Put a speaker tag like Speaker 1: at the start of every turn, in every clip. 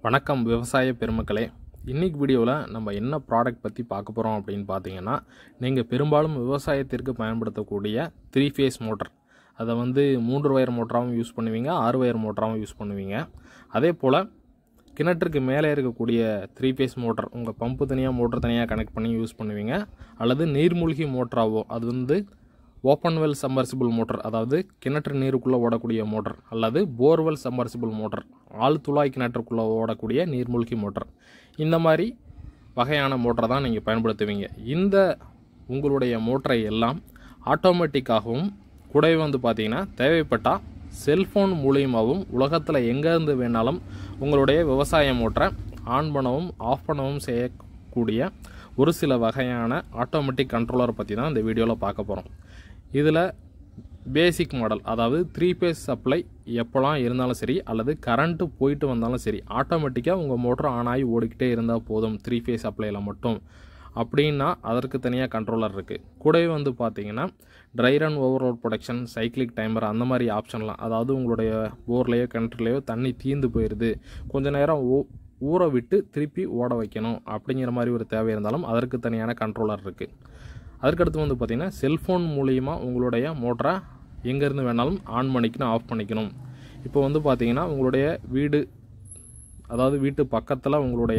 Speaker 1: வணக்கம் விவசாய பெருமக்களே இன்னைக்கு வீடியோவில் நம்ம என்ன ப்ராடக்ட் பற்றி பார்க்க போகிறோம் அப்படின்னு பார்த்தீங்கன்னா நீங்கள் பெரும்பாலும் விவசாயத்திற்கு பயன்படுத்தக்கூடிய த்ரீ ஃபேஸ் மோட்டர் அதை வந்து மூன்று வயர் மோட்டராகவும் யூஸ் பண்ணுவீங்க ஆறு வயர் மோட்டராகவும் யூஸ் பண்ணுவீங்க அதே போல் கிணற்றுக்கு மேலே இருக்கக்கூடிய த்ரீ ஃபேஸ் மோட்டர் உங்கள் பம்பு தனியாக மோட்டர் தனியாக கனெக்ட் பண்ணி யூஸ் பண்ணுவீங்க அல்லது நீர்மூழ்கி மோட்டராவோ அது வந்து ஓப்பன் வெல் சம்மர்சிபிள் மோட்டர் அதாவது கிணற்று நீருக்குள்ளே ஓடக்கூடிய மோட்டர் அல்லது போர்வெல் சம்மர்சிபிள் மோட்டர் ஆழ்துளாய் கிணற்றுக்குள்ளே ஓடக்கூடிய நீர்மூழ்கி மோட்டர் இந்த மாதிரி வகையான மோட்டரை தான் நீங்கள் பயன்படுத்துவீங்க இந்த உங்களுடைய மோட்டரை எல்லாம் ஆட்டோமேட்டிக்காகவும் கூடவே வந்து பார்த்தீங்கன்னா தேவைப்பட்டால் செல்ஃபோன் மூலியமாகவும் உலகத்தில் எங்கேருந்து வேணாலும் உங்களுடைய விவசாய மோட்டரை ஆன் பண்ணவும் ஆஃப் பண்ணவும் செய்யக்கூடிய ஒரு சில வகையான ஆட்டோமேட்டிக் கண்ட்ரோலரை பற்றி தான் இந்த வீடியோவில் பார்க்க போகிறோம் இதில் பேசிக் மாடல் அதாவது த்ரீ பேஸ் சப்ளை எப்போலாம் இருந்தாலும் சரி அல்லது கரண்ட்டு போயிட்டு வந்தாலும் சரி ஆட்டோமேட்டிக்காக உங்கள் மோட்டர் ஆன் ஆகி ஓடிக்கிட்டே இருந்தால் போதும் த்ரீ ஃபேஸ் சப்ளையில் மட்டும் அப்படின்னா அதற்கு தனியாக கண்ட்ரோலர் இருக்குது கூடவே வந்து பார்த்தீங்கன்னா dry run overload protection cyclic timer அந்த மாதிரி ஆப்ஷன்லாம் அதாவது உங்களுடைய போர்லேயோ கிணற்றுலையோ தண்ணி தீந்து போயிடுது கொஞ்ச நேரம் ஊ ஊற விட்டு திருப்பி ஓட வைக்கணும் அப்படிங்கிற மாதிரி ஒரு தேவை இருந்தாலும் அதற்கு தனியான கண்ட்ரோலர் இருக்குது அதற்கடுத்து வந்து பார்த்திங்கன்னா செல்ஃபோன் மூலியமா உங்களுடைய மோட்டரை எங்கேருந்து வேணாலும் ஆன் பண்ணிக்கணும் ஆஃப் பண்ணிக்கணும் இப்போ வந்து பார்த்தீங்கன்னா உங்களுடைய வீடு அதாவது வீட்டு பக்கத்தில் உங்களுடைய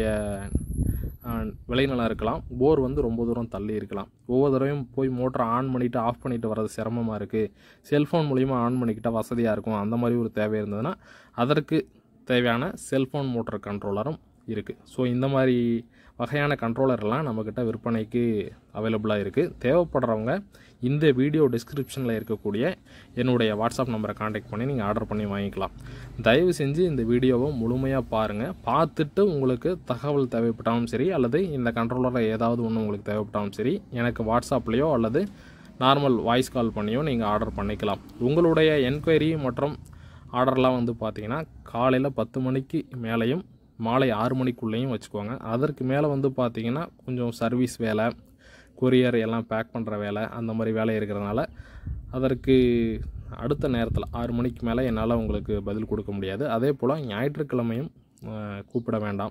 Speaker 1: அஹ், விளைநிலம் இருக்கலாம் போர் வந்து ரொம்ப தூரம் தள்ளி இருக்கலாம் ஒவ்வொரு தடவையும் போய் மோட்டரை ஆன் பண்ணிவிட்டு ஆஃப் பண்ணிட்டு வர்றது சிரமமாக இருக்குது செல்ஃபோன் மூலிமா ஆன் பண்ணிக்கிட்டால் வசதியாக இருக்கும் அந்த மாதிரி ஒரு தேவை இருந்ததுன்னா அதற்கு தேவையான செல்ஃபோன் மோட்டர் கண்ட்ரோலரும் இருக்குது ஸோ இந்த மாதிரி வகையான கண்ட்ரோலர்லாம் நம்மக்கிட்ட விற்பனைக்கு அவைலபிளாக இருக்குது தேவைப்படுறவங்க இந்த வீடியோ டிஸ்கிரிப்ஷனில் இருக்கக்கூடிய என்னுடைய வாட்ஸ்அப் நம்பரை காண்டாக்ட் பண்ணி நீங்கள் ஆர்டர் பண்ணி வாங்கிக்கலாம் தயவு செஞ்சு இந்த வீடியோவை முழுமையாக பாருங்கள் பார்த்துட்டு உங்களுக்கு தகவல் தேவைப்பட்டாலும் சரி அல்லது இந்த கண்ட்ரோலரில் ஏதாவது ஒன்று உங்களுக்கு தேவைப்பட்டாலும் சரி எனக்கு வாட்ஸ்அப்லேயோ அல்லது நார்மல் வாய்ஸ் கால் பண்ணியோ நீங்கள் ஆர்டர் பண்ணிக்கலாம் உங்களுடைய என்கொயரி மற்றும் ஆர்டர்லாம் வந்து பார்த்தீங்கன்னா காலையில் பத்து மணிக்கு மேலேயும் மாலை ஆறு மணிக்குள்ளேயும் வச்சுக்கோங்க அதற்கு மேலே வந்து பார்த்தீங்கன்னா கொஞ்சம் சர்வீஸ் வேலை கொரியர் எல்லாம் பேக் பண்ணுற வேலை அந்த மாதிரி வேலை இருக்கிறதுனால அதற்கு அடுத்த நேரத்தில் ஆறு மணிக்கு மேலே என்னால் உங்களுக்கு பதில் கொடுக்க முடியாது அதே போல் ஞாயிற்றுக்கிழமையும் அஹ், கூப்பிட வேண்டாம்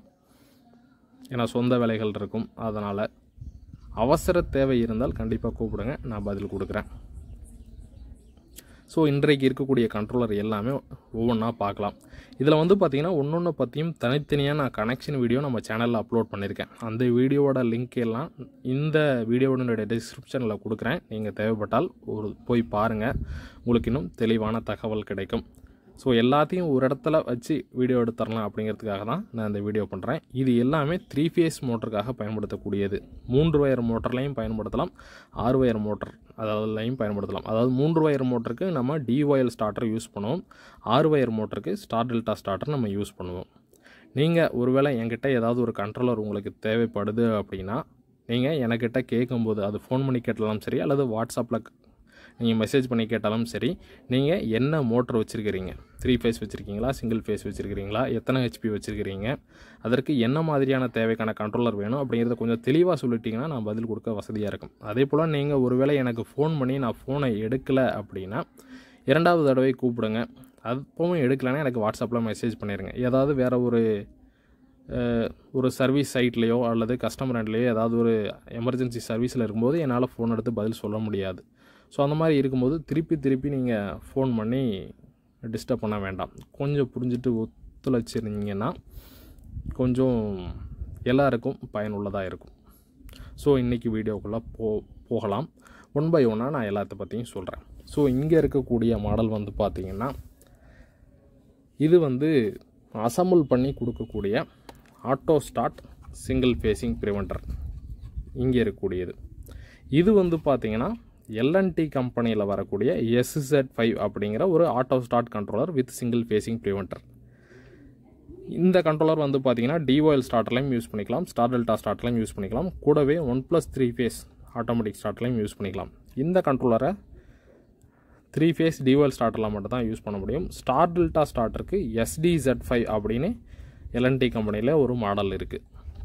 Speaker 1: ஏன்னா சொந்த வேலைகள் இருக்கும் அதனால் அவசர தேவை இருந்தால் கண்டிப்பாக கூப்பிடுங்க நான் பதில் கொடுக்குறேன் ஸோ இன்றைக்கு இருக்கக்கூடிய கண்ட்ரோலர் எல்லாமே ஒவ்வொன்றா பார்க்கலாம் இதில் வந்து பார்த்தீங்கன்னா ஒன்று பற்றியும் தனித்தனியாக நான் கனெக்ஷன் வீடியோ நம்ம சேனலில் அப்லோட் பண்ணியிருக்கேன் அந்த வீடியோவோட லிங்க் எல்லாம் இந்த வீடியோட டிஸ்கிரிப்ஷனில் கொடுக்குறேன் நீங்கள் தேவைப்பட்டால் ஒரு போய் பாருங்கள் உங்களுக்கு இன்னும் தெளிவான தகவல் கிடைக்கும் ஸோ எல்லாத்தையும் ஒரு இடத்துல வச்சு வீடியோ எடுத்துடலாம் அப்படிங்கிறதுக்காக தான் நான் இந்த வீடியோ பண்ணுறேன் இது எல்லாமே த்ரீ ஃபேஸ் மோட்டருக்காக பயன்படுத்தக்கூடியது மூன்று வயர் மோட்டர்லையும் பயன்படுத்தலாம் ஆறு வயர் மோட்டர் அதாவதுலையும் பயன்படுத்தலாம் அதாவது மூன்று வயர் மோட்டருக்கு நம்ம டிஒயல் ஸ்டார்டர் யூஸ் பண்ணுவோம் ஆறு வயர் மோட்டருக்கு ஸ்டார் டெல்டா ஸ்டார்டர் நம்ம யூஸ் பண்ணுவோம் நீங்கள் ஒருவேளை என்கிட்ட ஏதாவது ஒரு கண்ட்ரோலர் உங்களுக்கு தேவைப்படுது அப்படின்னா நீங்கள் என்கிட்ட கேட்கும்போது அது ஃபோன் பண்ணி கேட்டாலும் சரி அல்லது வாட்ஸ்அப்பில் நீங்கள் மெசேஜ் பண்ணி கேட்டாலும் சரி நீங்கள் என்ன மோட்டர் வச்சுருக்கிறீங்க த்ரீ ஃபேஸ் வச்சுருக்கீங்களா சிங்கிள் ஃபேஸ் வச்சுருக்கிறீங்களா எத்தனை ஹெச்பி வச்சுருக்கிறீங்க அதற்கு என்ன மாதிரியான தேவைக்கான கண்ட்ரோலர் வேணும் அப்படிங்கிறத கொஞ்சம் தெளிவாக சொல்லிட்டீங்கன்னா நான் பதில் கொடுக்க வசதியாக இருக்கும் அதே போல் நீங்கள் ஒருவேளை எனக்கு ஃபோன் பண்ணி நான் ஃபோனை எடுக்கலை அப்படின்னா இரண்டாவது தடவை கூப்பிடுங்க அப்பவும் எடுக்கலைன்னா எனக்கு வாட்ஸ்அப்பில் மெசேஜ் பண்ணிடுங்க ஏதாவது வேறு ஒரு அஹ், ஒரு சர்வீஸ் சைட்லேயோ அல்லது கஸ்டமர் ஹேண்ட்லேயோ ஏதாவது ஒரு எமர்ஜென்சி சர்வீஸில் இருக்கும்போது என்னால் ஃபோன் எடுத்து பதில் சொல்ல முடியாது ஸோ அந்த மாதிரி இருக்கும்போது திருப்பி திருப்பி நீங்கள் ஃபோன் பண்ணி டிஸ்டர்ப் பண்ண வேண்டாம் கொஞ்சம் புரிஞ்சுட்டு ஒத்துழைச்சிருந்தீங்கன்னா கொஞ்சம் எல்லாருக்கும் பயனுள்ளதாக இருக்கும் ஸோ இன்றைக்கி வீடியோக்குள்ளே போ போகலாம் ஒன் பை ஒன்னாக நான் எல்லாத்த பற்றியும் சொல்கிறேன் ஸோ இங்கே இருக்கக்கூடிய மாடல் வந்து பார்த்திங்கன்னா இது வந்து அசம்பிள் பண்ணி கொடுக்கக்கூடிய auto start single phasing preventer இங்கே இருக்கக்கூடியது இது வந்து பார்த்தீங்கன்னா எல்என்டி கம்பெனியில் வரக்கூடிய எஸ்இசட் ஃபைவ் அப்படிங்கிற ஒரு auto start controller with single phasing preventer இந்த கண்ட்ரோலர் வந்து பார்த்தீங்கன்னா டிஓஎல் ஸ்டார்டர்லையும் யூஸ் பண்ணிக்கலாம் ஸ்டார் டெல்டா ஸ்டார்ட்லையும் யூஸ் பண்ணிக்கலாம் கூடவே one plus three phase automatic ஸ்டார்ட்லையும் யூஸ் பண்ணிக்கலாம் இந்த கண்ட்ரோலரை த்ரீ ஃபேஸ் டிஓஎல் ஸ்டார்டரில் மட்டும் தான் யூஸ் பண்ண முடியும் ஸ்டார் டெல்டா ஸ்டார்டருக்கு எஸ்டிசெட் ஃபைவ் அப்படின்னு எல்என்டி கம்பெனியில் ஒரு மாடல் இருக்குது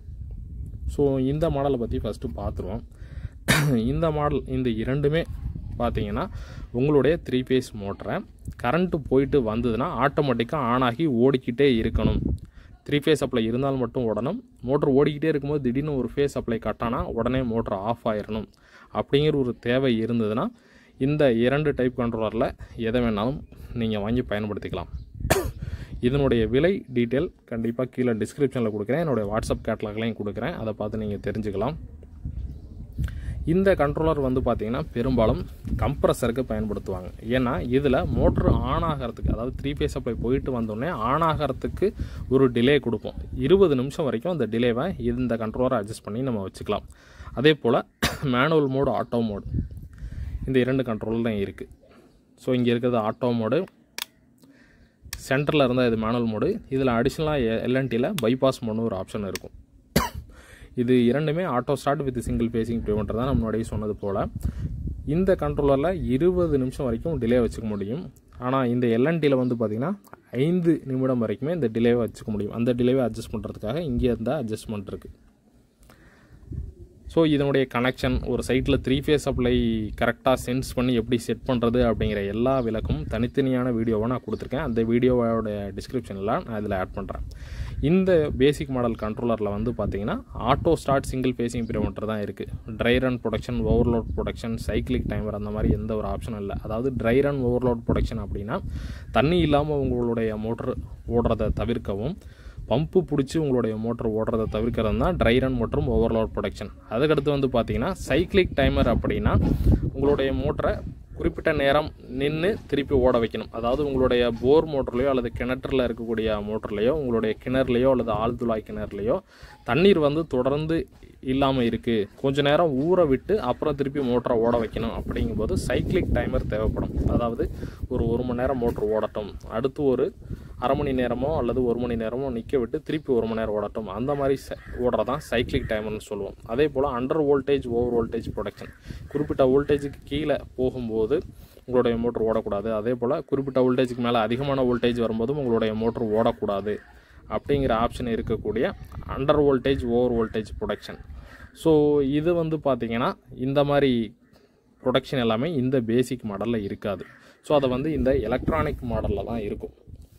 Speaker 1: ஸோ இந்த மாடலை பற்றி ஃபஸ்ட்டு பார்த்துருவோம் இந்த மாடல் இந்த இரண்டுமே பார்த்தீங்கன்னா உங்களுடைய த்ரீ ஃபேஸ் மோட்டரை கரண்ட்டு போயிட்டு வந்ததுன்னா ஆட்டோமேட்டிக்காக ஆன் ஆகி ஓடிக்கிட்டே இருக்கணும் த்ரீ ஃபேஸ் சப்ளை இருந்தால் மட்டும் ஓடணும் மோட்டர் ஓடிக்கிட்டே இருக்கும்போது திடீர்னு ஒரு ஃபேஸ் சப்ளை கட்டானா உடனே மோட்டர் ஆஃப் ஆயிடணும் அப்படிங்கிற ஒரு தேவை இருந்ததுன்னா இந்த இரண்டு டைப் கண்ட்ரோலரில் எதை வேணாலும் நீங்கள் வாங்கி பயன்படுத்திக்கலாம் இதனுடைய விலை டீட்டெயில் கண்டிப்பாக கீழே டிஸ்கிரிப்ஷனில் கொடுக்குறேன் என்னுடைய வாட்ஸ்அப் கேட்லாக்லையும் கொடுக்குறேன் அதை பார்த்து நீங்கள் தெரிஞ்சுக்கலாம் இந்த கண்ட்ரோலர் வந்து பார்த்திங்கன்னா பெரும்பாலும் கம்ப்ரஸருக்கு பயன்படுத்துவாங்க ஏன்னா இதில் மோட்ரு ஆன் ஆகிறதுக்கு அதாவது த்ரீ ஃபேஸ் சப்ளை போயிட்டு வந்தோடனே ஆன் ஆகிறதுக்கு ஒரு டிலே கொடுப்போம் இருபது நிமிஷம் வரைக்கும் அந்த டிலேவை இந்த கண்ட்ரோலரை அட்ஜஸ்ட் பண்ணி நம்ம வச்சுக்கலாம் அதே போல் மேனுவல் மோடு ஆட்டோ மோடு இந்த இரண்டு கண்ட்ரோல் தான் இருக்குது ஸோ இங்கே இருக்கிறது ஆட்டோ மோடு சென்டரில் இருந்தால் இது மேனுவல் மோடு இதில் அடிஷ்னலாக எல்என்டியில் பைபாஸ் மோட்னு ஒரு ஆப்ஷன் இருக்கும் இது இரண்டுமே auto start with single phasing preventer தான் நம்ம முன்னாடியே சொன்னது போல் இந்த கண்ட்ரோலரில் இருபது நிமிஷம் வரைக்கும் டிலே வச்சுக்க முடியும் ஆனால் இந்த எல்என்டியில் வந்து பார்த்திங்கன்னா ஐந்து நிமிடம் வரைக்குமே இந்த டிலேவை வச்சுக்க முடியும் அந்த டிலேவை அட்ஜஸ்ட் பண்ணுறதுக்காக இங்கே இருந்தால் அட்ஜஸ்ட்மெண்ட் இருக்குது ஸோ இதனுடைய கனெக்ஷன் ஒரு சைட்டில் த்ரீ ஃபேஸ் சப்ளை கரெக்டாக சென்ஸ் பண்ணி எப்படி செட் பண்ணுறது அப்படிங்கிற எல்லா விளக்கமும் தனித்தனியான வீடியோவை நான் கொடுத்துருக்கேன் அந்த வீடியோவோட டிஸ்கிரிப்ஷனில் நான் இதில் ஆட் பண்ணுறேன் இந்த பேசிக் மாடல் கண்ட்ரோலரில் வந்து பார்த்தீங்கன்னா auto start single phasing preventer தான் இருக்குது dry run protection overload protection cyclic timer அந்த மாதிரி எந்த ஒரு ஆப்ஷனும் இல்லை அதாவது ட்ரை ரன் ஓவர்லோட் ப்ரொடக்ஷன் அப்படின்னா தண்ணி இல்லாமல் உங்களுடைய மோட்டர் ஓடுறதை தவிர்க்கவும் பம்பு பிடிச்சி உங்களுடைய மோட்டர் ஓடுறதை தவிர்க்கிறது தான் ட்ரை ரன் மற்றும் ஓவர்லோட் ப்ரொடக்ஷன் அதுக்கடுத்து வந்து பார்த்தீங்கன்னா சைக்கிளிக் டைமர் அப்படின்னா உங்களுடைய மோட்டரை குறிப்பிட்ட நேரம் நின்று திருப்பி ஓட வைக்கணும் அதாவது உங்களுடைய போர் மோட்டர்லையோ அல்லது கிணற்றில் இருக்கக்கூடிய மோட்டர்லையோ உங்களுடைய கிணறுலையோ அல்லது ஆழ்துளாய் கிணறுலையோ தண்ணீர் வந்து தொடர்ந்து இல்லாமல் இருக்குது கொஞ்ச நேரம் ஊற விட்டு அப்புறம் திருப்பி மோட்டரை ஓட வைக்கணும் அப்படிங்கும்போது சைக்கிளிக் டைமர் தேவைப்படும் அதாவது ஒரு ஒரு மணி நேரம் மோட்டர் ஓடட்டும் அடுத்து ஒரு அரை மணி நேரமோ அல்லது ஒரு மணி நேரமோ நிற்க விட்டு திருப்பி ஒரு மணி நேரம் ஓடட்டும் அந்த மாதிரி ஓடுறதான் சைக்கிளிக் டைமர்னு சொல்லுவோம் அதே போல் under voltage over voltage protection குறிப்பிட்ட வோல்டேஜுக்கு கீழே போகும்போது உங்களுடைய மோட்டர் ஓடக்கூடாது அதே போல் குறிப்பிட்ட வோல்டேஜுக்கு மேலே அதிகமான வோல்டேஜ் வரும்போதும் உங்களுடைய மோட்டர் ஓடக்கூடாது அப்படிங்கிற ஆப்ஷன் இருக்கக்கூடிய under voltage over voltage protection so இது வந்து பார்த்திங்கன்னா இந்த மாதிரி ப்ரொடக்ஷன் எல்லாமே இந்த பேசிக் மாடலில் இருக்காது ஸோ அதை வந்து இந்த எலக்ட்ரானிக் மாடலில் தான் இருக்கும்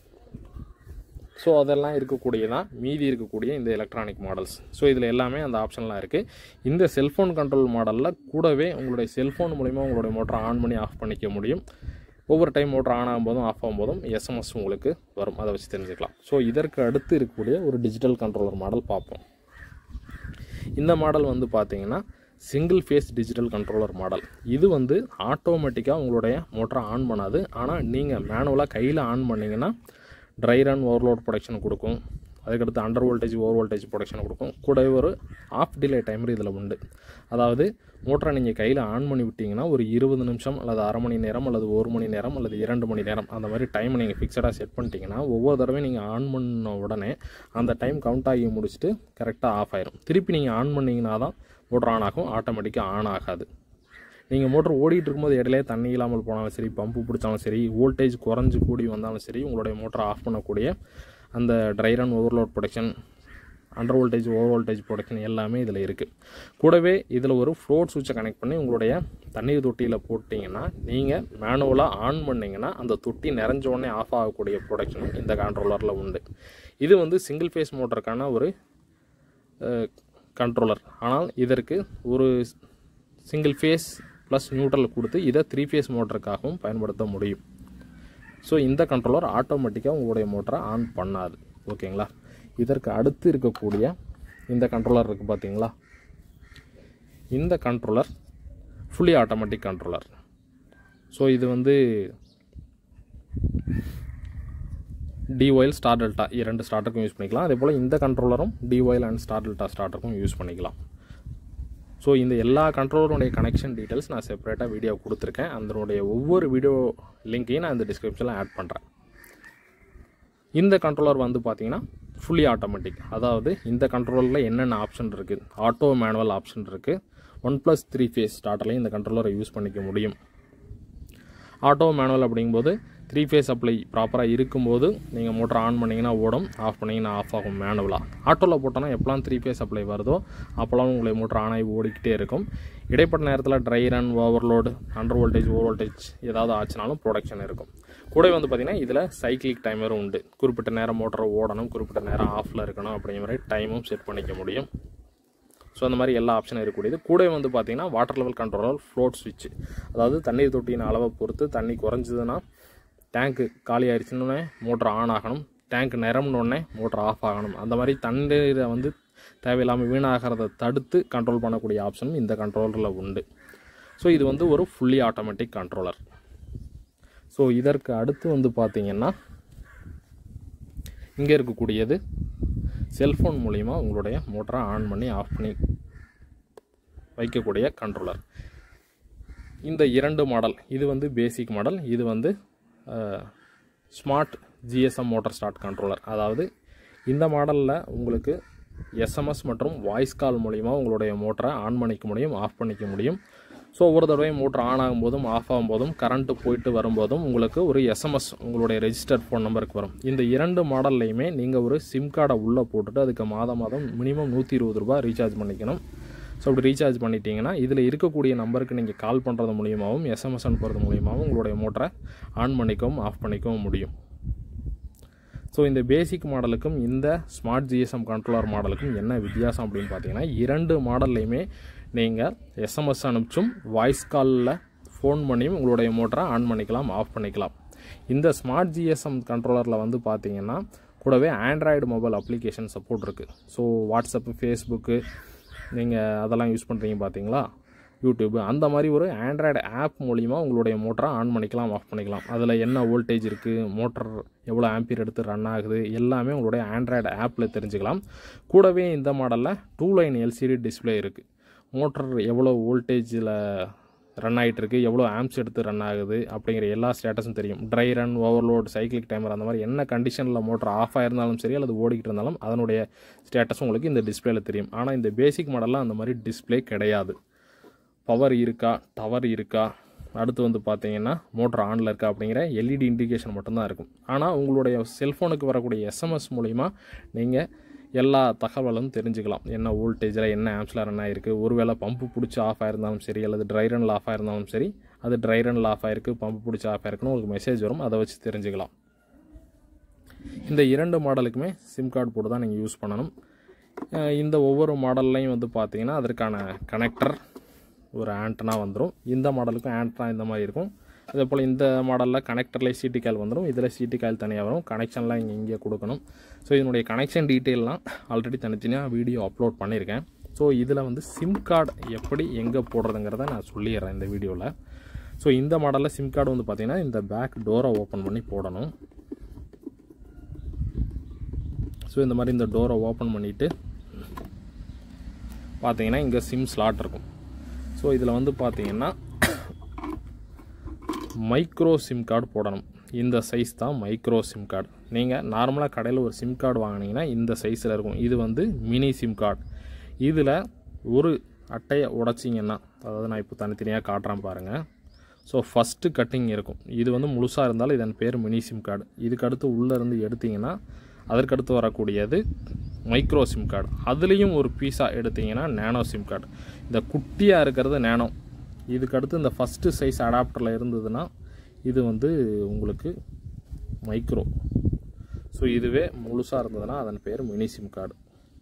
Speaker 1: ஸோ அதெல்லாம் இருக்கக்கூடியதான் மீதி இருக்கக்கூடிய இந்த எலக்ட்ரானிக் மாடல்ஸ் ஸோ இதில் எல்லாமே அந்த ஆப்ஷன்லாம் இருக்குது இந்த செல்ஃபோன் கண்ட்ரோல் மாடலில் கூடவே உங்களுடைய செல்ஃபோன் மூலிமா உங்களுடைய மோட்டரை ஆன் பண்ணி ஆஃப் பண்ணிக்க முடியும் ஒவ்வொரு டைம் மோட்டர் ஆன் ஆகும்போதும் ஆஃப் ஆகும்போதும் எஸ்எம்எஸ் உங்களுக்கு வரும் அதை வச்சு தெரிஞ்சுக்கலாம் ஸோ இதற்கு அடுத்து இருக்கக்கூடிய ஒரு டிஜிட்டல் கண்ட்ரோலர் மாடல் பார்ப்போம் இந்த மாடல் வந்து பார்த்தீங்கன்னா single phase digital controller model இது வந்து ஆட்டோமேட்டிக்காக உங்களுடைய மோட்டரை ஆன் பண்ணாது ஆனால் நீங்கள் மேனுவலாக கையில் ஆன் பண்ணிங்கன்னா ட்ரை ரன் ஓவர்லோட் ப்ரொடக்ஷன் கொடுக்கும் அதுக்கடுத்து under voltage over voltage protection கொடுக்கும் கூடவே ஒரு ஆஃப் டிலே டைமர் இதில் உண்டு அதாவது மோட்டரை நீங்கள் கையில் ஆன் பண்ணி விட்டிங்கன்னா ஒரு இருபது நிமிஷம் அல்லது அரை மணி நேரம் அல்லது ஒரு மணி நேரம் அல்லது இரண்டு மணி நேரம் அந்த மாதிரி டைம் நீங்கள் ஃபிக்ஸடாக செட் பண்ணிட்டீங்கன்னா ஒவ்வொரு தடவையும் நீங்கள் ஆன் பண்ண உடனே அந்த டைம் கவுண்ட் ஆகி முடிச்சுட்டு கரெக்டாக ஆஃப் ஆயிரும் திருப்பி நீங்கள் ஆன் பண்ணிங்கன்னா தான் மோட்டர் ஆன் ஆகும் ஆட்டோமேட்டிக்காக ஆன் ஆகாது நீங்கள் மோட்டர் ஓடிட்டு இருக்கும்போது இடையிலே தண்ணி இல்லாமல் போனாலும் சரி பம்பு பிடிச்சாலும் சரி வோல்டேஜ் குறைஞ்சு கூடி வந்தாலும் சரி உங்களுடைய மோட்டரை ஆஃப் பண்ணக்கூடிய அந்த dry run overload protection under voltage over voltage protection எல்லாமே இதில் இருக்குது கூடவே இதில் ஒரு ஃப்ளோட் சுவிட்சை கனெக்ட் பண்ணி உங்களுடைய தண்ணீர் தொட்டியில் போட்டிங்கன்னா நீங்கள் மேனுவலாக ஆன் பண்ணிங்கன்னா அந்த தொட்டி நிறைஞ்ச உடனே ஆஃப் ஆகக்கூடிய ப்ரொடக்ஷனும் இந்த கண்ட்ரோலரில் உண்டு இது வந்து சிங்கிள் ஃபேஸ் மோட்டருக்கான ஒரு கண்ட்ரோலர் ஆனால் இதற்கு ஒரு சிங்கிள் ஃபேஸ் ப்ளஸ் நியூட்ரல் கொடுத்து இதை த்ரீ ஃபேஸ் மோட்டருக்காகவும் பயன்படுத்த முடியும் ஸோ இந்த கண்ட்ரோலர் ஆட்டோமேட்டிக்காக உங்களுடைய மோட்டரை ஆன் பண்ணாது ஓகேங்களா இதற்கு அடுத்து இருக்கக்கூடிய இந்த கண்ட்ரோலர் இருக்குது பார்த்தீங்களா இந்த controller fully automatic controller so இது வந்து டிஒயில் ஸ்டார் டெல்டா இரண்டு ஸ்டார்டருக்கும் யூஸ் பண்ணிக்கலாம் அதே போல் இந்த கண்ட்ரோலரும் டிஒயில் அண்ட் ஸ்டார் டெல்டா ஸ்டார்டருக்கும் யூஸ் பண்ணிக்கலாம் ஸோ இந்த எல்லா கண்ட்ரோலருடைய கனெக்ஷன் டீட்டெயில்ஸ் நான் செப்பரேட்டாக வீடியோ கொடுத்துருக்கேன் அதனுடைய ஒவ்வொரு வீடியோ லிங்க்கையும் நான் இந்த டிஸ்கிரிப்ஷனில் ஆட் பண்ணுறேன் இந்த கண்ட்ரோலர் வந்து பார்த்தீங்கன்னா ஃபுல்லி ஆட்டோமேட்டிக் அதாவது இந்த கண்ட்ரோலரில் என்னென்ன ஆப்ஷன் இருக்குது ஆட்டோ மேனுவல் ஆப்ஷன் இருக்குது ஒன் ப்ளஸ் த்ரீ ஃபேஸ் ஸ்டார்டர்லையும் இந்த கண்ட்ரோலரை யூஸ் பண்ணிக்க முடியும் ஆட்டோ மேனுவல் அப்படிங்கும்போது த்ரீ ஃபேஸ் சப்ளை ப்ராப்பராக இருக்கும்போது நீங்கள் மோட்டர் ஆன் பண்ணிங்கன்னா ஓடும் ஆஃப் பண்ணிங்கன்னா ஆஃப் ஆகும் மேனுவலாக ஆட்டோவில் போட்டோன்னா எப்போலாம் த்ரீ ஃபேஸ் சப்ளை வருதோ அப்போலாம் உங்களை மோட்டர் ஆன் ஆகி ஓடிக்கிட்டே இருக்கும் இடைப்பட்ட நேரத்தில் dry run overload under voltage over voltage ஏதாவது ஆச்சுனாலும் ப்ரொடக்ஷன் இருக்கும் கூட வந்து பார்த்திங்கன்னா இதில் சைக்கிளிக் டைமரும் உண்டு குறிப்பிட்ட நேரம் மோட்டரை ஓடணும் குறிப்பிட்ட நேரம் ஆஃபில் இருக்கணும் அப்படிங்கிற மாதிரி டைமும் செட் பண்ணிக்க முடியும் ஸோ அந்த மாதிரி எல்லா ஆப்ஷனும் இருக்கக்கூடியது கூட வந்து பார்த்தீங்கன்னா வாட்டர் லெவல் கண்ட்ரோலர் ஃப்ளோட் சுவிட்ச் அதாவது தண்ணீர் தொட்டியின் அளவை பொறுத்து தண்ணி குறைஞ்சதுன்னா டேங்க்கு காலி ஆயிடுச்சுன்னு மோட்டர் ஆன் ஆகணும் டேங்க் நிரம்பினோடனே மோட்டர் ஆஃப் ஆகணும் அந்த மாதிரி தண்ணீரை வந்து தேவையில்லாமல் வீணாகிறத தடுத்து கண்ட்ரோல் பண்ணக்கூடிய ஆப்ஷனும் இந்த கண்ட்ரோலரில் உண்டு ஸோ இது வந்து ஒரு ஃபுல்லி ஆட்டோமேட்டிக் கண்ட்ரோலர் ஸோ இதற்கு அடுத்து வந்து பார்த்தீங்கன்னா இங்கே இருக்கக்கூடியது செல்ஃபோன் மூலிமா உங்களுடைய மோட்டரை ஆன் பண்ணி ஆஃப் பண்ணி வைக்கக்கூடிய கண்ட்ரோலர் இந்த இரண்டு மாடல் இது வந்து பேசிக் மாடல் இது வந்து smart GSM motor start controller அதாவது இந்த மாடலில் உங்களுக்கு எஸ்எம்எஸ் மற்றும் வாய்ஸ் கால் மூலிமா உங்களுடைய மோட்டரை ஆன் பண்ணிக்க முடியும் ஆஃப் பண்ணிக்க முடியும் ஸோ ஒவ்வொரு தடவையும் மோட்டர் ஆன் ஆகும்போதும் ஆஃப் ஆகும்போதும் கரண்ட்டு போயிட்டு வரும்போதும் உங்களுக்கு ஒரு எஸ்எம்எஸ் உங்களுடைய ரெஜிஸ்டர்ட் ஃபோன் நம்பருக்கு வரும் இந்த இரண்டு மாடல்லையுமே நீங்கள் ஒரு சிம் கார்டை உள்ளே போட்டுட்டு அதுக்கு மாதம் மாதம் மினிமம் நூற்றி இருபது ரூபா ரீசார்ஜ் பண்ணிக்கணும் ஸோ அப்படி ரீசார்ஜ் பண்ணிட்டீங்கன்னா இதில் இருக்கக்கூடிய நம்பருக்கு நீங்கள் கால் பண்ணுறது மூலியமாகவும் எஸ்எம்எஸ் அனுப்புறது மூலியமாகவும் உங்களுடைய மோட்டரை ஆன் பண்ணிக்கவும் ஆஃப் பண்ணிக்கவும் முடியும் ஸோ இந்த பேசிக் மாடலுக்கும் இந்த ஸ்மார்ட் ஜிஎஸ்எம் கண்ட்ரோலர் மாடலுக்கும் என்ன வித்தியாசம் அப்படின்னு பார்த்தீங்கன்னா இரண்டு மாடல்லையுமே நீங்கள் எஸ்எம்எஸ் அனுப்பிச்சும் வாய்ஸ் காலில் ஃபோன் பண்ணியும் உங்களுடைய மோட்டரை ஆன் பண்ணிக்கலாம் ஆஃப் பண்ணிக்கலாம் இந்த ஸ்மார்ட் ஜிஎஸ்எம் கண்ட்ரோலரில் வந்து பார்த்தீங்கன்னா கூடவே ஆண்ட்ராய்டு மொபைல் அப்ளிகேஷன் சப்போர்ட் இருக்குது ஸோ வாட்ஸ்அப்பு ஃபேஸ்புக்கு நீங்கள் அதெல்லாம் யூஸ் பண்ணுறீங்க பார்த்தீங்களா யூடியூப் அந்த மாதிரி ஒரு ஆண்ட்ராய்டு ஆப் மூலிமா உங்களுடைய மோட்டரை ஆன் பண்ணிக்கலாம் ஆஃப் பண்ணிக்கலாம் அதில் என்ன வோல்டேஜ் இருக்குது மோட்டர் எவ்வளோ ஆம்பியர் எடுத்து ரன் ஆகுது எல்லாமே உங்களுடைய ஆண்ட்ராய்டு ஆப்பில் தெரிஞ்சுக்கலாம் கூடவே இந்த மாடலில் டூ லைன் எல்சிடி டிஸ்பிளே இருக்குது மோட்டர் எவ்வளோ வோல்டேஜில் ரன் ஆகிட்டு இருக்கு எவ்வளோ ஆம்ஸ் எடுத்து ரன் ஆகுது அப்படிங்கிற எல்லா ஸ்டேட்டஸும் தெரியும் dry run overload cyclic timer அந்த மாதிரி என்ன கண்டிஷனில் மோட்டர் ஆஃப் ஆயிருந்தாலும் சரி அல்லது ஓடிக்கிட்டு இருந்தாலும் அதனுடைய ஸ்டேட்டஸ் உங்களுக்கு இந்த டிஸ்பிளேல தெரியும் ஆனால் இந்த பேசிக் மாடலில் அந்த மாதிரி டிஸ்பிளே கிடையாது பவர் இருக்கா டவர் இருக்கா அடுத்து வந்து பார்த்தீங்கன்னா மோட்டர் ஆனில் இருக்கா அப்படிங்கிற எல்இடி இண்டிகேஷன் மட்டும்தான் இருக்கும் ஆனால் உங்களுடைய செல்ஃபோனுக்கு வரக்கூடிய எஸ்எம்எஸ் மூலிமா நீங்கள் எல்லா தகவலும் தெரிஞ்சுக்கலாம் என்ன வோல்டேஜில் என்ன ஆம்ஸில் ரன் ஆகிருக்கு ஒருவேளை பம்பு பிடிச்சி ஆஃப் ஆயிருந்தாலும் சரி அல்லது ட்ரை ரனில் ஆஃப் ஆயிருந்தாலும் சரி அது ட்ரை ரனில் ஆஃப் ஆயிருக்கு பம்பு பிடிச்சி ஆஃப் ஆயிருக்குன்னு உங்களுக்கு மெசேஜ் வரும் அதை வச்சு தெரிஞ்சுக்கலாம் இந்த இரண்டு மாடலுக்குமே சிம் கார்டு போட்டு தான் நீங்கள் யூஸ் பண்ணணும் அஹ் இந்த ஒவ்வொரு மாடல்லையும் வந்து பார்த்தீங்கன்னா அதற்கான கனெக்டர் ஒரு ஆண்டனா வந்துடும் இந்த மாடலுக்கும் ஆண்டனா இந்த மாதிரி இருக்கும் அதே போல் இந்த மாடலில் கனெக்டர்லேயே சிடி கால் வந்துடும் இதில் சிடி கால் தனியாக வரும் கனெக்ஷன்லாம் இங்கே இங்கே கொடுக்கணும் ஸோ இதனுடைய கனெக்ஷன் டீட்டெயிலாம் ஆல்ரெடி தனித்தனியாக வீடியோ அப்லோட் பண்ணியிருக்கேன் ஸோ இதில் வந்து சிம் கார்டு எப்படி எங்கே போடுறதுங்கிறத நான் சொல்லிடுறேன் இந்த வீடியோவில் ஸோ இந்த மாடலில் சிம் கார்டு வந்து பார்த்திங்கன்னா இந்த பேக் டோரை ஓப்பன் பண்ணி போடணும் ஸோ இந்த மாதிரி இந்த டோரை ஓப்பன் பண்ணிவிட்டு பார்த்தீங்கன்னா இங்கே சிம் ஸ்லாட் இருக்கும் ஸோ இதில் வந்து பார்த்தீங்கன்னா மைக்ரோ சிம் கார்டு போடணும் இந்த சைஸ் தான் மைக்ரோ சிம் கார்டு நீங்கள் நார்மலாக கடையில் ஒரு சிம் கார்டு வாங்கினீங்கன்னா இந்த சைஸில் இருக்கும் இது வந்து மினி சிம் கார்டு இதில் ஒரு அட்டையை உடைச்சிங்கன்னா அதாவது நான் இப்போ தனித்தனியாக காட்டுறேன் பாருங்கள் ஸோ ஃபஸ்ட்டு கட்டிங் இருக்கும் இது வந்து முழுசாக இருந்தாலும் இதன் பேர் மினி சிம் கார்டு இதுக்கு அடுத்து உள்ளே இருந்து எடுத்தீங்கன்னா அதற்கடுத்து வரக்கூடியது மைக்ரோ சிம் கார்டு அதுலேயும் ஒரு பீஸாக எடுத்தீங்கன்னா நேனோ சிம் கார்டு இந்த குட்டியாக இருக்கிறது நேனோ இதுக்கடுத்து இந்த ஃபஸ்ட்டு சைஸ் அடாப்டரில் இருந்ததுன்னா இது வந்து உங்களுக்கு மைக்ரோ ஸோ இதுவே முழுசாக இருந்ததுன்னா அதன் பேர் மினி சிம் கார்டு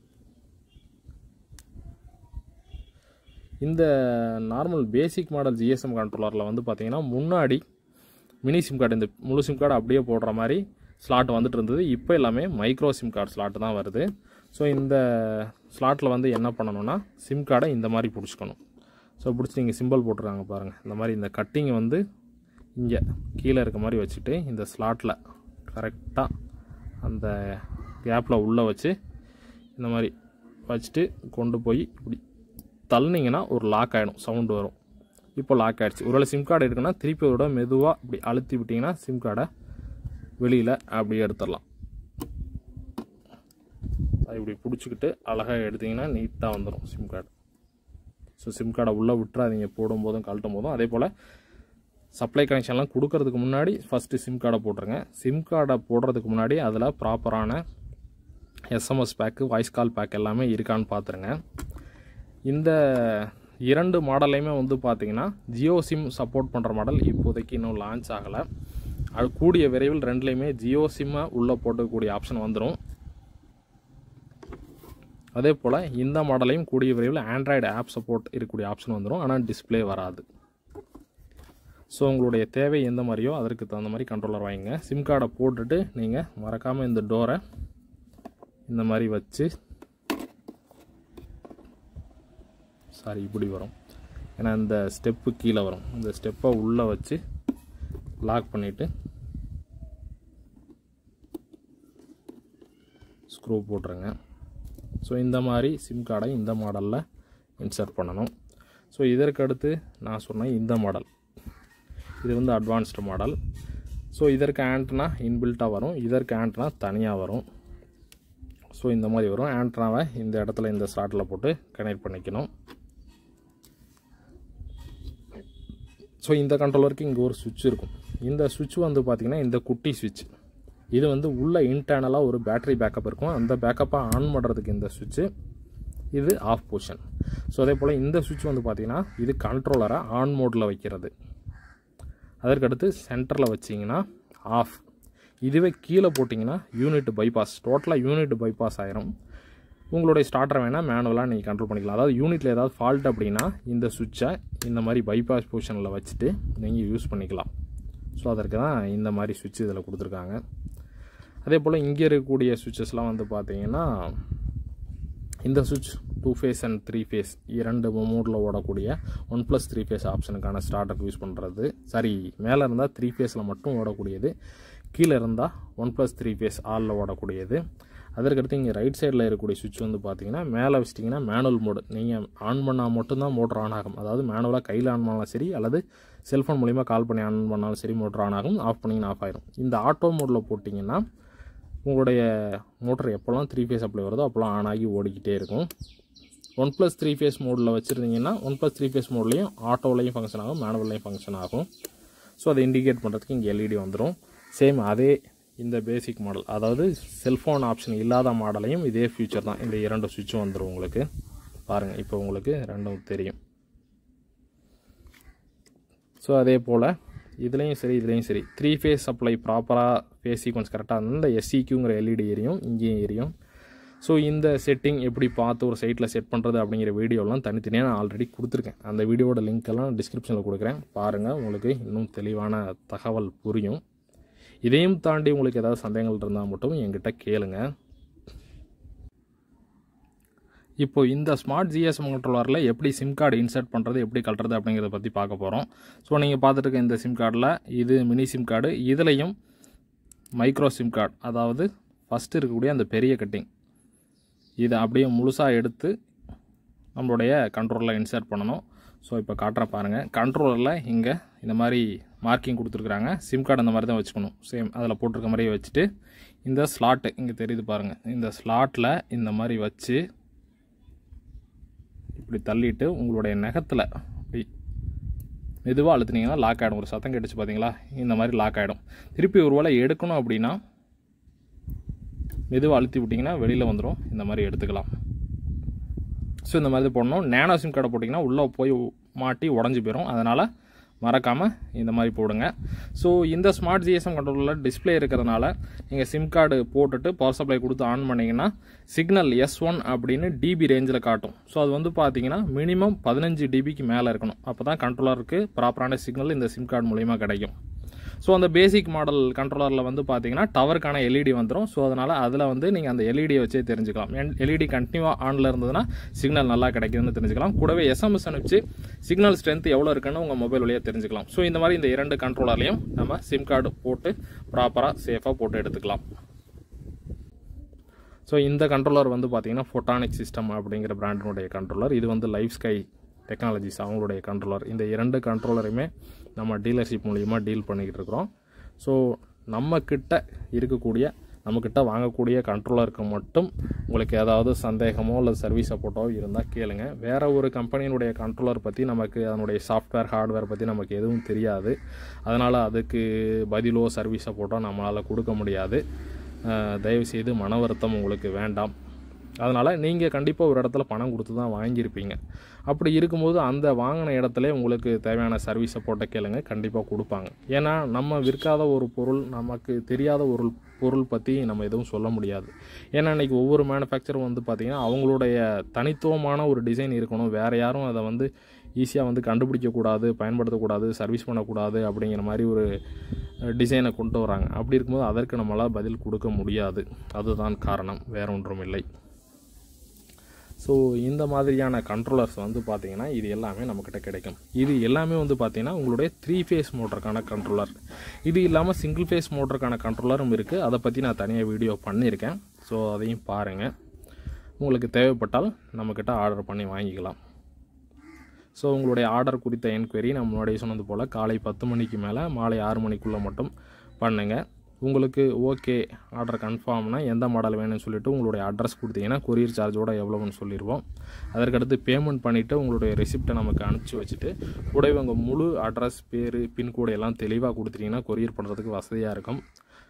Speaker 1: இந்த நார்மல் பேசிக் மாடல் ஜிஎஸ்எம் கண்ட்ரோலரில் வந்து பார்த்தீங்கன்னா முன்னாடி மினி சிம் கார்டு இந்த முழு சிம் கார்டு அப்படியே போடுற மாதிரி ஸ்லாட் வந்துட்டு இருந்தது இப்போ எல்லாமே மைக்ரோ சிம் கார்டு ஸ்லாட்டு தான் வருது ஸோ இந்த ஸ்லாட்டில் வந்து என்ன பண்ணணும்னா சிம் கார்டை இந்த மாதிரி பிடிச்சிக்கணும் ஸோ பிடிச்சி நீங்கள் சிம்பிள் போட்டுருக்காங்க பாருங்கள் இந்த மாதிரி இந்த கட்டிங்கை வந்து இங்கே கீழே இருக்க மாதிரி வச்சுட்டு இந்த ஸ்லாட்டில் கரெக்டாக அந்த கேப்பில் உள்ளே வச்சு இந்த மாதிரி வச்சுட்டு கொண்டு போய் இப்படி தள்ளினீங்கன்னா ஒரு லாக் ஆகிடும் சவுண்டு வரும் இப்போ லாக் ஆகிடுச்சு ஒருவேளை சிம் கார்டு இருக்குன்னா திருப்பி அதோட மெதுவாக இப்படி அழுத்தி விட்டிங்கன்னா சிம் கார்டை வெளியில் அப்படியே எடுத்துடலாம் அது இப்படி பிடிச்சிக்கிட்டு அழகாக எடுத்தீங்கன்னா நீட்டாக வந்துடும் சிம் கார்டு ஸோ சிம் கார்டை உள்ளே விட்டுறாதீங்க போடும்போதும் கழட்டும் போதும் அதே போல் சப்ளை கனெக்ஷன்லாம் கொடுக்கறதுக்கு முன்னாடி ஃபஸ்ட்டு சிம் கார்டை போட்டுருங்க சிம் கார்டை போடுறதுக்கு முன்னாடி அதில் ப்ராப்பரான SMS pack voice call pack எல்லாமே இருக்கான்னு பார்த்துருங்க இந்த இரண்டு மாடலையுமே வந்து பார்த்தீங்கன்னா ஜியோ சிம் சப்போர்ட் பண்ணுற மாடல் இப்போதைக்கு இன்னும் லான்ச் ஆகலை அது கூடிய விரைவில் ரெண்டுலேயுமே ஜியோ சிம்மை உள்ளே போட்டக்கூடிய ஆப்ஷன் வந்துடும் அதே போல் இந்த மாடலையும் கூடிய விரைவில் ஆண்ட்ராய்டு ஆப் சப்போர்ட் இருக்கக்கூடிய ஆப்ஷன் வந்துடும் ஆனால் டிஸ்ப்ளே வராது ஸோ உங்களுடைய தேவை எந்த மாதிரியோ அதற்கு தகுந்த மாதிரி கண்ட்ரோலர் வாங்கிங்க சிம் கார்டை போட்டுட்டு நீங்கள் மறக்காமல் இந்த டோரை இந்த மாதிரி வச்சு சாரி இப்படி வரும் ஏன்னா இந்த ஸ்டெப்பு கீழே வரும் இந்த ஸ்டெப்பை உள்ளே வச்சு லாக் பண்ணிவிட்டு ஸ்க்ரூ போட்டுருங்க ஸோ இந்த மாதிரி சிம் கார்டை இந்த மாடலில் இன்சர்ட் பண்ணணும் ஸோ இதற்கு அடுத்து நான் சொன்னேன் இந்த மாடல் இது வந்து அட்வான்ஸ்டு மாடல் ஸோ இதற்கு ஆண்ட்னா இன்பில்ட்டாக வரும் இதற்கு ஆண்ட்னா தனியாக வரும் ஸோ இந்த மாதிரி வரும் ஆண்ட்னாவை இந்த இடத்துல இந்த ஸ்லாட்டில் போட்டு கனெக்ட் பண்ணிக்கணும் ஸோ இந்த கண்ட்ரோலருக்கு இங்கே ஒரு சுவிட்ச் இருக்கும் இந்த சுவிட்ச் வந்து பார்த்திங்கன்னா இந்த குட்டி சுவிட்ச் இது வந்து உள்ள இன்டர்னலாக ஒரு பேட்டரி பேக்கப் இருக்கும் அந்த பேக்கப்பை ஆன் பண்ணுறதுக்கு இந்த சுவிட்சு இது ஆஃப் பொசிஷன் ஸோ அதே போல் இந்த சுவிட்ச் வந்து பார்த்திங்கன்னா இது கண்ட்ரோலரை ஆன் மோடில் வைக்கிறது அதற்கடுத்து சென்டரில் வச்சிங்கன்னா ஆஃப் இதுவே கீழே போட்டிங்கன்னா யூனிட் பைபாஸ் டோட்டலாக யூனிட் பைபாஸ் ஆயிரும் உங்களுடைய ஸ்டார்டரை வேணால் மேனுவலாக நீங்கள் கண்ட்ரோல் பண்ணிக்கலாம் அதாவது யூனிட்டில் ஏதாவது ஃபால்ட் அப்படின்னா இந்த சுவிட்சை இந்த மாதிரி பைபாஸ் பொசிஷனில் வச்சுட்டு நீங்கள் யூஸ் பண்ணிக்கலாம் ஸோ அதற்கு தான் இந்த மாதிரி சுவிட்ச் இதில் கொடுத்துருக்காங்க அதே போல் இங்கே இருக்கக்கூடிய சுவிட்சஸ்லாம் வந்து பார்த்தீங்கன்னா இந்த சுவிட்ச் two phase and three phase இரண்டு மோடில் ஓடக்கூடிய ஒன் ப்ளஸ் த்ரீ ஃபேஸ் ஆப்ஷனுக்கான ஸ்டார்டர் யூஸ் பண்ணுறது சாரி மேலே இருந்தால் த்ரீ ஃபேஸில் மட்டும் ஓடக்கூடியது கீழே இருந்தால் ஒன் ப்ளஸ் த்ரீ ஃபேஸ் ஆலில் ஓடக்கூடியது அதற்கடுத்து இங்கே ரைட் சைடில் இருக்கக்கூடிய சுவிட்ச் வந்து பார்த்தீங்கன்னா மேலே வச்சிட்டிங்கன்னா மேனுவல் மோடு நீங்கள் ஆன் பண்ணால் மட்டும்தான் மோட்டர் ஆன் ஆகும் அதாவது மேனுவலாக கையில் ஆன் பண்ணாலும் சரி அல்லது செல்ஃபோன் மூலிமா கால் பண்ணி ஆன் பண்ணாலும் சரி மோட்டர் ஆன் ஆகும் ஆஃப் பண்ணிங்கன்னா ஆஃப் ஆயிரும் இந்த ஆட்டோ மோடில் போட்டிங்கன்னா உங்களுடைய மோட்டர் எப்போல்லாம் த்ரீ ஃபேஸ் அப்ளை வருதோ அப்போல்லாம் ஆன் ஆகி ஓடிக்கிட்டே இருக்கும் ஒன் ப்ளஸ் த்ரீ ஃபேஸ் மோடில் வச்சுருந்தீங்கன்னா ஒன் ப்ளஸ் த்ரீ ஃபேஸ் மோட்லேயும் ஆட்டோலையும் ஃபங்க்ஷன் ஆகும் மேனுவல்லையும் ஃபங்க்ஷன் ஆகும் ஸோ அதை இண்டிகேட் பண்ணுறதுக்கு இங்கே எல்இடி வந்துடும் சேம் அதே இந்த பேசிக் மாடல் அதாவது செல்ஃபோன் ஆப்ஷன் இல்லாத மாடலையும் இதே ஃபியூச்சர் தான் இந்த இரண்டு சுவிட்சும் வந்துடும் உங்களுக்கு பாருங்கள் இப்போ உங்களுக்கு ரெண்டும் தெரியும் ஸோ அதே போல் இதுலேயும் சரி இதுலேயும் சரி த்ரீ ஃபேஸ் சப்ளை ப்ராப்பராக ஃபேஸ் சீக்வன்ஸ் கரெக்டாக இருந்தால் இந்த எஸ்சிக்யூங்கிற எல்இடி எரியும் இங்கேயும் எரியும் ஸோ இந்த செட்டிங் எப்படி பார்த்து ஒரு சைட்டில் செட் பண்ணுறது அப்படிங்கிற வீடியோலாம் தனித்தனியாக நான் ஆல்ரெடி கொடுத்துருக்கேன் அந்த வீடியோட லிங்க் எல்லாம் டிஸ்கிரிப்ஷனில் கொடுக்குறேன் பாருங்கள் உங்களுக்கு இன்னும் தெளிவான தகவல் புரியும் இதையும் தாண்டி உங்களுக்கு ஏதாவது சந்தேகங்கள் இருந்தால் மட்டும் என்கிட்ட கேளுங்க இப்போ இந்த ஸ்மார்ட் ஜிஎஸ்எம் கண்ட்ரோலரில் எப்படி சிம் கார்டு இன்சர்ட் பண்ணுறது எப்படி கட்டுறது அப்படிங்கிறத பற்றி பார்க்க போகிறோம் ஸோ நீங்கள் பார்த்துட்டு இருக்க இந்த சிம் கார்டில் இது மினி சிம் கார்டு இதுலேயும் மைக்ரோ சிம் கார்டு அதாவது ஃபஸ்ட்டு இருக்கக்கூடிய அந்த பெரிய கட்டிங் இதை அப்படியே முழுசாக எடுத்து நம்மளுடைய கண்ட்ரோலில் இன்சர்ட் பண்ணணும் ஸோ இப்போ காட்டுறேன் பாருங்கள் கண்ட்ரோலரில் இங்கே இந்த மாதிரி மார்க்கிங் கொடுத்துருக்குறாங்க சிம் கார்டு அந்த மாதிரி தான் வச்சுக்கணும் சேம் அதில் போட்டிருக்க மாதிரியே வச்சுட்டு இந்த ஸ்லாட்டு இங்கே தெரியுது பாருங்கள் இந்த ஸ்லாட்டில் இந்த மாதிரி வச்சு இப்படி தள்ளிட்டு உங்களுடைய நகத்தில் இப்படி மெதுவாக அழுத்துனீங்கன்னா லாக் ஆகிடும் ஒரு சத்தம் கேட்டுச்சு பார்த்தீங்களா இந்த மாதிரி லாக் ஆகிடும் திருப்பி ஒரு வேளை எடுக்கணும் அப்படின்னா மெதுவாக அழுத்தி விட்டிங்கன்னா வெளியில் வந்துடும் இந்த மாதிரி எடுத்துக்கலாம் ஸோ இந்த மாதிரி போடணும் நேனோ சிம் கார்டை போட்டிங்கன்னா உள்ளே போய் மாட்டி உடஞ்சி போயிடும் அதனால் மறக்காமல் இந்த மாதிரி போடுங்க ஸோ இந்த ஸ்மார்ட் ஜிஎஸ்எம் கண்ட்ரோலில் டிஸ்பிளே இருக்கிறதுனால நீங்கள் சிம் கார்டு போட்டுட்டு பவர் சப்ளை கொடுத்து ஆன் பண்ணிங்கன்னா சிக்னல் எஸ் ஒன் அப்படின்னு டிபி ரேஞ்சில் காட்டும் ஸோ அது வந்து பார்த்தீங்கன்னா மினிமம் பதினஞ்சு டிபிக்கு மேலே இருக்கணும் அப்போ தான் கண்ட்ரோலருக்கு ப்ராப்பரான சிக்னல் இந்த சிம் கார்டு மூலிமா கிடைக்கும் ஸோ அந்த பேசிக் மாடல் கண்ட்ரோலரில் வந்து பார்த்தீங்கன்னா டவருக்கான எல்இடி வந்துடும் ஸோ அதனால் அதில் வந்து நீங்கள் அந்த எல்இடியை வச்சே தெரிஞ்சுக்கலாம் எல்இடி கண்டினியூவாக ஆனில் இருந்ததுன்னா சிக்னல் நல்லா கிடைக்குதுன்னு தெரிஞ்சுக்கலாம் கூடவே எஸ்எம்எஸ் அனுப்பிச்சு சிக்னல் ஸ்ட்ரென்த் எவ்வளோ இருக்குன்னு உங்கள் மொபைல் வழியாக தெரிஞ்சுக்கலாம் ஸோ இந்த மாதிரி இந்த இரண்டு கண்ட்ரோலர்லையும் நம்ம சிம் கார்டு போட்டு ப்ராப்பராக சேஃபாக போட்டு எடுத்துக்கலாம் ஸோ இந்த கண்ட்ரோலர் வந்து பார்த்தீங்கன்னா ஃபோட்டானிக் சிஸ்டம் அப்படிங்கிற பிராண்டினுடைய கண்ட்ரோலர் இது வந்து லைஃப் ஸ்கை டெக்னாலஜிஸ் அவங்களுடைய கண்ட்ரோலர் இந்த இரண்டு கண்ட்ரோலரையுமே நம்ம டீலர்ஷிப் மூலியமாக டீல் பண்ணிக்கிட்டு இருக்கிறோம் ஸோ நம்மக்கிட்ட இருக்கக்கூடிய நம்மக்கிட்ட வாங்கக்கூடிய கண்ட்ரோலருக்கு மட்டும் உங்களுக்கு ஏதாவது சந்தேகமோ அல்லது சர்வீஸ் சப்போர்ட்டோ இருந்தால் கேளுங்க வேறு ஒரு கம்பெனியினுடைய கண்ட்ரோலர் பற்றி நமக்கு அதனுடைய சாஃப்ட்வேர் ஹார்ட்வேர் பற்றி நமக்கு எதுவும் தெரியாது அதனால் அதுக்கு பதிலோ சர்வீஸ் சப்போர்ட்டோ நம்மளால் கொடுக்க முடியாது தயவுசெய்து மன வருத்தம் உங்களுக்கு வேண்டாம் அதனால் நீங்கள் கண்டிப்பாக ஒரு இடத்துல பணம் கொடுத்து தான் வாங்கியிருப்பீங்க அப்படி இருக்கும்போது அந்த வாங்கின இடத்துல உங்களுக்கு தேவையான சர்வீஸ் சப்போர்ட்டை கேளுங்க கண்டிப்பாக கொடுப்பாங்க ஏன்னா நம்ம விற்காத ஒரு பொருள் நமக்கு தெரியாத ஒரு பொருள் பற்றி நம்ம எதுவும் சொல்ல முடியாது ஏன்னா இன்றைக்கி ஒவ்வொரு மேனுஃபேக்சரும் வந்து பார்த்திங்கன்னா அவங்களுடைய தனித்துவமான ஒரு டிசைன் இருக்கணும் வேறு யாரும் அதை வந்து ஈஸியாக வந்து கண்டுபிடிக்கக்கூடாது பயன்படுத்தக்கூடாது சர்வீஸ் பண்ணக்கூடாது அப்படிங்கிற மாதிரி ஒரு டிசைனை கொண்டு வராங்க அப்படி இருக்கும்போது அதற்கு நம்மளால் பதில் கொடுக்க முடியாது அதுதான் காரணம் வேற ஒன்றும் இல்லை ஸோ இந்த மாதிரியான கண்ட்ரோலர்ஸ் வந்து பார்த்தீங்கன்னா இது எல்லாமே நம்மக்கிட்ட கிடைக்கும் இது எல்லாமே வந்து பார்த்தீங்கன்னா உங்களுடைய த்ரீ ஃபேஸ் மோட்டருக்கான கண்ட்ரோலர் இது இல்லாமல் சிங்கிள் ஃபேஸ் மோட்டருக்கான கண்ட்ரோலரும் இருக்குது அதை பற்றி நான் தனியாக வீடியோ பண்ணியிருக்கேன் ஸோ அதையும் பாருங்கள் உங்களுக்கு தேவைப்பட்டால் நம்மக்கிட்ட ஆர்டர் பண்ணி வாங்கிக்கலாம் ஸோ உங்களுடைய ஆர்டர் குறித்த என்கொயரி நான் முன்னாடியே சொன்னது போல் காலை பத்து மணிக்கு மேலே மாலை ஆறு மணிக்குள்ளே மட்டும் பண்ணுங்கள் உங்களுக்கு ஓகே ஆர்டர் கன்ஃபார்ம்னா எந்த மாடல் வேணும்னு சொல்லிவிட்டு உங்களுடைய அட்ரஸ் கொடுத்தீங்கன்னா கொரியர் சார்ஜோட எவ்வளோன்னு சொல்லிடுவோம் அதற்கடுத்து பேமெண்ட் பண்ணிவிட்டு உங்களுடைய ரெசிப்டை நமக்கு அனுப்பிச்சி வச்சுட்டு கூடவே உங்கள் முழு அட்ரஸ் பேர் பின்கோடு எல்லாம் தெளிவாக கொடுத்துட்டிங்கன்னா கொரியர் பண்ணுறதுக்கு வசதியாக இருக்கும்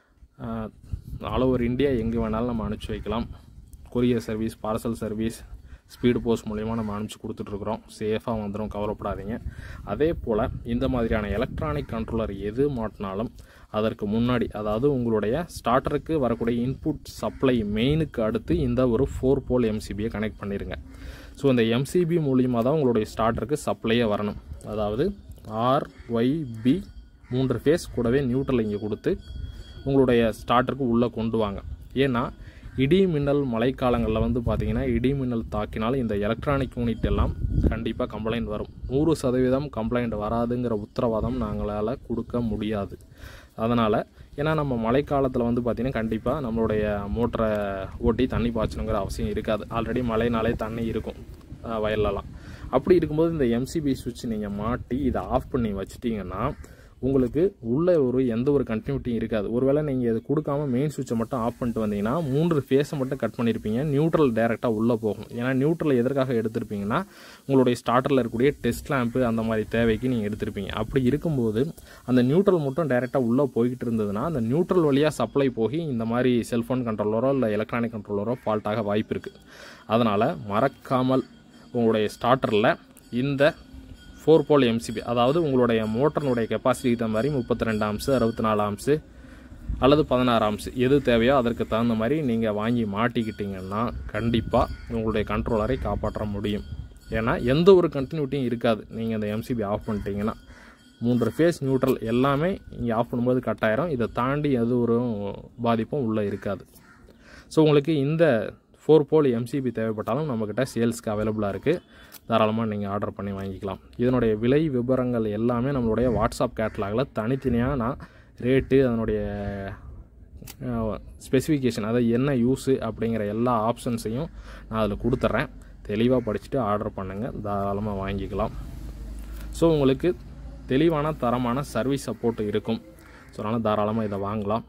Speaker 1: ஆல் ஓவர் இந்தியா எங்கே வேணாலும் நம்ம அனுப்பிச்சி வைக்கலாம் courier service parcel service speed post மூலிமா நம்ம அனுப்பிச்சி கொடுத்துட்ருக்குறோம் சேஃபாக வந்துடும் கவலைப்படாதீங்க அதே போல் இந்த மாதிரியான எலக்ட்ரானிக் கண்ட்ரோலர் எது மாட்டினாலும் அதற்கு முன்னாடி அதாவது உங்களுடைய ஸ்டார்டருக்கு வரக்கூடிய இன்புட் சப்ளை மெயினுக்கு அடுத்து இந்த ஒரு ஃபோர் போல் எம்சிபியை கனெக்ட் பண்ணிடுங்க ஸோ இந்த எம்சிபி மூலியமாக தான் உங்களுடைய ஸ்டார்டருக்கு சப்ளையே வரணும் அதாவது ஆர் ஒய் பி மூன்று ஃபேஸ் கூடவே நியூட்ரல் இங்கே கொடுத்து உங்களுடைய ஸ்டார்டருக்கு உள்ளே கொண்டு வாங்க ஏன்னா இடி மின்னல் மழைக்காலங்களில் வந்து பார்த்தீங்கன்னா இடி மின்னல் தாக்கினால் இந்த எலக்ட்ரானிக் யூனிட் எல்லாம் கண்டிப்பாக கம்ப்ளைண்ட் வரும் நூறு சதவீதம் கம்ப்ளைண்ட் வராதுங்கிற உத்தரவாதம் நாங்களால் கொடுக்க முடியாது அதனால் ஏன்னா நம்ம மழைக்காலத்தில் வந்து பார்த்திங்கன்னா கண்டிப்பாக நம்மளுடைய மோட்டரை ஓட்டி தண்ணி பாய்ச்சணுங்கிற அவசியம் இருக்காது ஆல்ரெடி மழைனாலே தண்ணி இருக்கும் அஹ், வயல்லலாம் அப்படி இருக்கும்போது இந்த எம்சிபி சுவிட்ச் நீங்கள் மாட்டி இதை ஆஃப் பண்ணி வச்சிட்டிங்கன்னா உங்களுக்கு உள்ள ஒரு எந்த ஒரு கண்டினியூட்டியும் இருக்காது ஒருவேளை நீங்கள் இது கொடுக்காம மெயின் சுவிட்சை மட்டும் ஆஃப் பண்ணிட்டு வந்தீங்கன்னா மூன்று ஃபேஸை மட்டும் கட் பண்ணியிருப்பீங்க நியூட்ரல் டேரெக்டாக உள்ளே போகும் ஏன்னா நியூட்ரல் எதற்காக எடுத்திருப்பீங்கன்னா உங்களுடைய ஸ்டார்டரில் இருக்கக்கூடிய டெஸ்ட் லேம்ப்பு அந்த மாதிரி தேவைக்கு நீங்கள் எடுத்திருப்பீங்க அப்படி இருக்கும்போது அந்த நியூட்ரல் மட்டும் டேரெக்டாக உள்ளே போய்கிட்டு இருந்ததுன்னா அந்த நியூட்ரல் வழியாக சப்ளை போய் இந்த மாதிரி செல்ஃபோன் கண்ட்ரோலரோ இல்லை எலக்ட்ரானிக் கண்ட்ரோலரோ ஃபால்ட்டாக வாய்ப்பு இருக்குது அதனால் மறக்காமல் உங்களுடைய ஸ்டார்டரில் இந்த ஃபோர் போல் எம்சிபி அதாவது உங்களுடைய மோட்டரினுடைய கெப்பாசிட்டிக்கு தகுந்த மாதிரி முப்பத்தி ரெண்டு ஆம்ஸு அறுபத்தி நாலு ஆம்ஸு அல்லது பதினாறு ஆம்ஸ் எது தேவையோ அதற்கு தகுந்த மாதிரி நீங்கள் வாங்கி மாட்டிக்கிட்டீங்கன்னா கண்டிப்பாக உங்களுடைய கண்ட்ரோலரை காப்பாற்ற முடியும் ஏன்னா எந்த ஒரு கண்டினியூட்டியும் இருக்காது நீங்கள் அந்த எம்சிபி ஆஃப் பண்ணிட்டீங்கன்னா மூன்று ஃபேஸ் நியூட்ரல் எல்லாமே இங்கே ஆஃப் பண்ணும்போது கட்டாயிரம் இதை தாண்டி எது ஒரு பாதிப்பும் உள்ளே இருக்காது ஸோ உங்களுக்கு இந்த ஃபோர் போல் எம்சிபி தேவைப்பட்டாலும் நம்மக்கிட்ட சேல்ஸ்க்கு அவைலபிளாக இருக்குது தாராளமாக நீங்கள் ஆர்டர் பண்ணி வாங்கிக்கலாம் இதனுடைய விலை விவரங்கள் எல்லாமே நம்மளுடைய வாட்ஸ்அப் கேட்லாகில் தனித்தனியாக நான் ரேட்டு அதனுடைய ஸ்பெசிஃபிகேஷன் அதாவது என்ன யூஸு அப்படிங்கிற எல்லா ஆப்ஷன்ஸையும் நான் அதில் கொடுத்துட்றேன் தெளிவாக படிச்சுட்டு ஆர்டர் பண்ணுங்கள் தாராளமாக வாங்கிக்கலாம் ஸோ உங்களுக்கு தெளிவான தரமான சர்வீஸ் சப்போர்ட் இருக்கும் ஸோ அதனால் தாராளமாக இதை வாங்கலாம்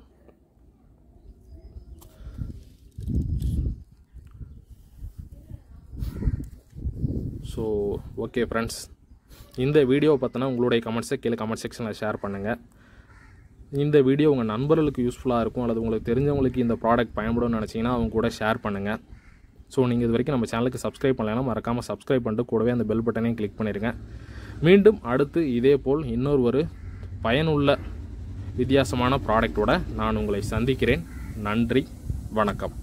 Speaker 1: ஸோ ஓகே ஃப்ரெண்ட்ஸ் இந்த வீடியோ பார்த்தோன்னா உங்களுடைய கமெண்ட்ஸை கீழே கமெண்ட் செக்ஷனில் ஷேர் பண்ணுங்கள் இந்த வீடியோ உங்கள் நண்பர்களுக்கு யூஸ்ஃபுல்லாக இருக்கும் அல்லது உங்களுக்கு தெரிஞ்சவங்களுக்கு இந்த ப்ராடக்ட் பயன்படும்னு நினச்சிங்கன்னா அவங்க கூட ஷேர் பண்ணுங்கள் ஸோ நீங்கள் இது வரைக்கும் நம்ம சேனலுக்கு சப்ஸ்கிரைப் பண்ணலைன்னா மறக்காமல் சப்ஸ்கிரைப் பண்ணிட்டு கூடவே அந்த பெல் பட்டனையும் கிளிக் பண்ணிடுங்க மீண்டும் அடுத்து இதே போல் இன்னொரு ஒரு பயனுள்ள வித்தியாசமான ப்ராடக்டோட நான் உங்களை சந்திக்கிறேன் நன்றி வணக்கம்